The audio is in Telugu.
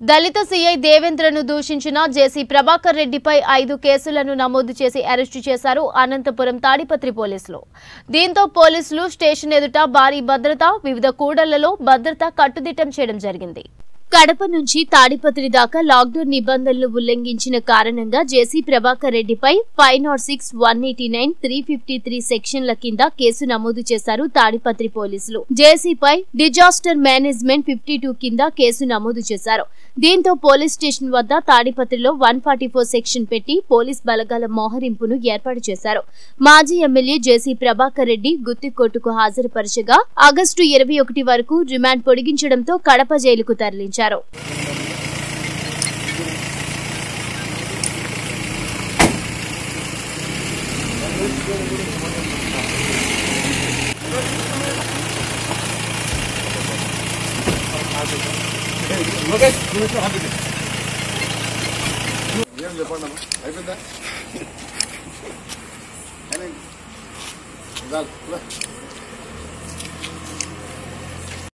దళిత సీఐ దేవేంద్రను దూషించిన జేసీ ప్రభాకర్ రెడ్డిపై ఐదు కేసులను నమోదు చేసి అరెస్టు చేశారు అనంతపురం తాడిపత్రి పోలీసులు దీంతో పోలీసులు స్టేషన్ ఎదుట భారీ భద్రత వివిధ కూడళ్లలో భద్రత కట్టుదిట్టం చేయడం జరిగింది కడప నుంచి తాడిపత్రి దాకా లాక్డౌన్ నిబంధనలు ఉల్లంఘించిన కారణంగా జేసీ ప్రభాకర్ రెడ్డిపై five nought six one eighty nine three fifty three సెక్షన్ల కింద కేసు నమోదు చేశారు తాడిపత్రి పోలీసులు జేసీపై డిజాస్టర్ మేనేజ్మెంట్ ఫిఫ్టీ టూ కింద కేసు నమోదు చేశారు దీంతో పోలీస్ స్టేషన్ వద్ద తాడిపత్రిలో వన్ ఫార్టీ ఫోర్ సెక్షన్ పెట్టి పోలీస్ బలగాల మోహరింపును ఏర్పాటు చేశారు మాజీ ఎమ్మెల్యే జేసీ ప్రభాకర్ రెడ్డి గుత్తి కోర్టుకు హాజరుపరచగా ఆగస్టు ఇరవై ఒకటి వరకు రిమాండ్ పొడిగించడంతో కడప జైలుకు తరలించారు ఏం చెప్పండి అమ్మా అయిపోయిందా అయిపోయింది. చాలు, రా.